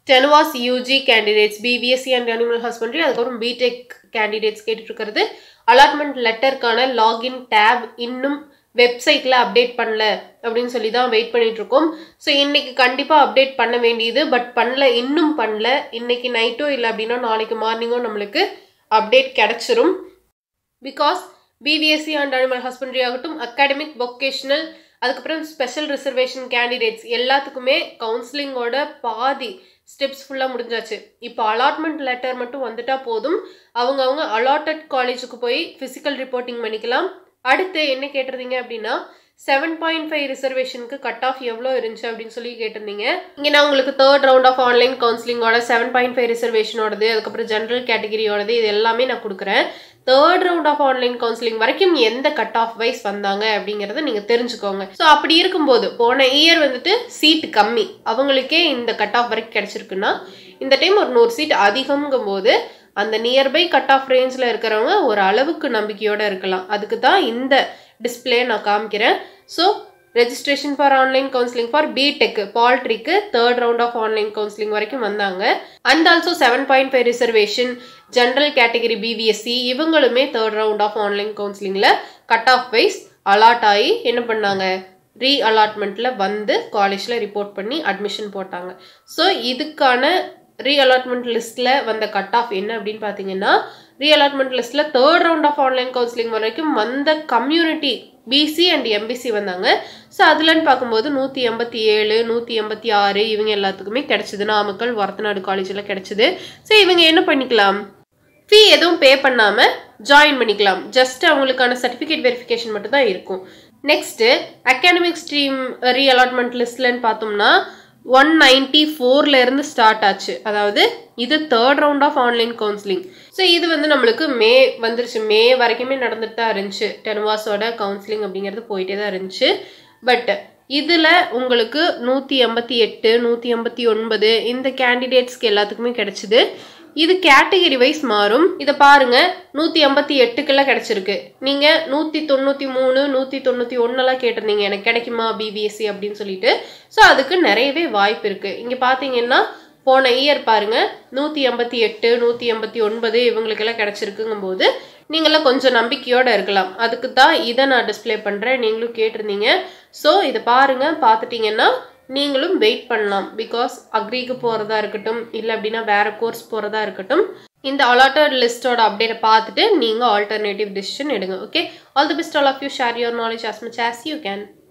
டெனுவாஸ் UG candidates BVSc and animal husbandry அதுக்கப்புறம் BTech candidates கேட்டுட்டு இருக்கிறது அலாட்மெண்ட் லெட்டருக்கான லாகின் டேப் இன்னும் வெப்சைட்டில் அப்டேட் பண்ணல அப்படின்னு சொல்லி தான் வெயிட் பண்ணிட்டு இருக்கோம் ஸோ இன்னைக்கு கண்டிப்பாக அப்டேட் பண்ண வேண்டியது பட் பண்ணல இன்னும் பண்ணல இன்னைக்கு நைட்டோ இல்லை அப்படின்னா நாளைக்கு மார்னிங்கோ நம்மளுக்கு அப்டேட் கிடச்சிரும் because BVSc and animal husbandry ஆகட்டும் அகாடமிக் வொக்கேஷனல் அதுக்கப்புறம் ஸ்பெஷல் ரிசர்வேஷன் கேண்டிடேட்ஸ் எல்லாத்துக்குமே கவுன்சிலிங்கோட பாதி ஸ்டெப்ஸ் ஃபுல்லாக முடிஞ்சாச்சு இப்போ அலாட்மெண்ட் லெட்டர் மட்டும் வந்துட்டா போதும் அவங்க அவங்க அலாட்டட் காலேஜுக்கு போய் ஃபிசிக்கல் ரிப்போர்ட்டிங் பண்ணிக்கலாம் அடுத்து என்ன கேட்டிருந்தீங்க அப்படின்னா செவன் பாயிண்ட் ஃபைவ் ரிசர்வேஷனுக்கு கட் ஆஃப் எவ்வளோ இருந்துச்சு அப்படின்னு சொல்லி கேட்டிருந்தீங்க இங்கே நான் உங்களுக்கு தேர்ட் ரவுண்ட் ஆஃப் ஆன்லைன் கவுன்சிலிங்கோட செவன் பாயிண்ட் ஃபைவ் ரிசர்வேஷனோடது அதுக்கப்புறம் ஜென்ரல் கேட்டகிரியோடது இது எல்லாமே நான் கொடுக்குறேன் third round of online counselling வரைக்கும் எந்த கட் ஆஃப் வைஸ் வந்தாங்க அப்படிங்கிறத நீங்கள் தெரிஞ்சுக்கோங்க ஸோ அப்படி இருக்கும்போது போன இயர் வந்துட்டு சீட் கம்மி அவங்களுக்கே இந்த கட் ஆஃப் வரைக்கும் கிடைச்சிருக்குன்னா இந்த டைம் ஒரு நூறு சீட் அதிகம்ங்கும் போது அந்த நியர்பை கட் ஆஃப் ரேஞ்சில் இருக்கிறவங்க ஒரு அளவுக்கு நம்பிக்கையோடு இருக்கலாம் அதுக்கு தான் இந்த டிஸ்பிளே நான் காமிக்கிறேன் so registration for online counselling for BTech பால்ட்ரிக்கு third round of online counselling வரைக்கும் வந்தாங்க and also seven point five reservation general category BVSc இவங்களுமே தேர்ட் ரவுண்ட் ஆஃப் ஆன்லைன் கவுன்சிலிங்கில் கட் ஆஃப் வைஸ் அலாட் ஆகி என்ன பண்ணாங்க ரீ அலாட்மெண்ட்டில் வந்து காலேஜில் ரிப்போர்ட் பண்ணி அட்மிஷன் போட்டாங்க ஸோ இதுக்கான ரீ அலாட்மெண்ட் லிஸ்ட்டில் வந்த கட் ஆஃப் என்ன அப்படின்னு பார்த்தீங்கன்னா ரீ அலாட்மெண்ட் லிஸ்ட்டில் third round of online counselling வரைக்கும் வந்த கம்யூனிட்டி பிசி அண்ட் எம்பிசி வந்தாங்க ஸோ அதுலன்னு பார்க்கும்போது நூற்றி எண்பத்தி ஏழு நூற்றி எண்பத்தி ஆறு இவங்க எல்லாத்துக்குமே கிடைச்சிது நாமக்கல் வரத்தநாடு காலேஜில் கிடைச்சிது ஸோ இவங்க என்ன பண்ணிக்கலாம் ஃபீ எதுவும் பே பண்ணாமல் ஜாயின் பண்ணிக்கலாம் ஜஸ்ட் அவங்களுக்கான சர்டிஃபிகேட் வெரிஃபிகேஷன் மட்டும் தான் இருக்கும் next academic stream re allotment லிஸ்ட்லன்னு பார்த்தோம்னா ஒன் நைன்டி ஃபோர்லேருந்து ஸ்டார்ட் ஆச்சு அதாவது இது third round of online counselling so இது வந்து நம்மளுக்கு மே வந்துருச்சு மே வரைக்குமே நடந்துட்டு தான் இருந்துச்சு டென்வாஸோட கவுன்சிலிங் அப்படிங்கிறது போயிட்டே தான் இருந்துச்சு பட் இதில் உங்களுக்கு நூற்றி எண்பத்தி எட்டு நூற்றி எண்பத்தி ஒன்பது இந்த கேண்டிடேட்ஸ்க்கு எல்லாத்துக்குமே கிடைச்சிது இது கேட்டகரி வைஸ் மாறும் இதை பாருங்க நூற்றி எண்பத்தி எட்டுக்கெல்லாம் கிடைச்சிருக்கு நீங்கள் நூற்றி தொண்ணூற்றி மூணு நூற்றி தொண்ணூற்றி ஒன்றெல்லாம் கேட்டிருந்தீங்க எனக்கு கிடைக்குமா பிபிஎஸ்சி அப்படின்னு சொல்லிட்டு ஸோ அதுக்கு நிறையவே வாய்ப்பு இருக்குது இங்கே பார்த்தீங்கன்னா போன இயர் பாருங்க நூற்றி எண்பத்தி எட்டு நூற்றி எண்பத்தி ஒன்பது இவங்களுக்கெல்லாம் கிடைச்சிருக்குங்கும் போது நீங்களாம் கொஞ்சம் நம்பிக்கையோடு இருக்கலாம் அதுக்கு தான் இதை நான் டிஸ்பிளே பண்ணுறேன் நீங்களும் கேட்டிருந்தீங்க ஸோ இதை பாருங்கள் பார்த்துட்டிங்கன்னா நீங்களும் வெயிட் பண்ணலாம் பிகாஸ் அக்ரிக்கு போகிறதா இருக்கட்டும் இல்லை அப்படின்னா வேறு கோர்ஸ் போகிறதா இருக்கட்டும் இந்த அலாட்டட் லிஸ்ட்டோட அப்டேட்டை பார்த்துட்டு நீங்கள் ஆல்டர்னேட்டிவ் டிசிஷன் எடுங்க okay all the best all of you share your knowledge as much as you can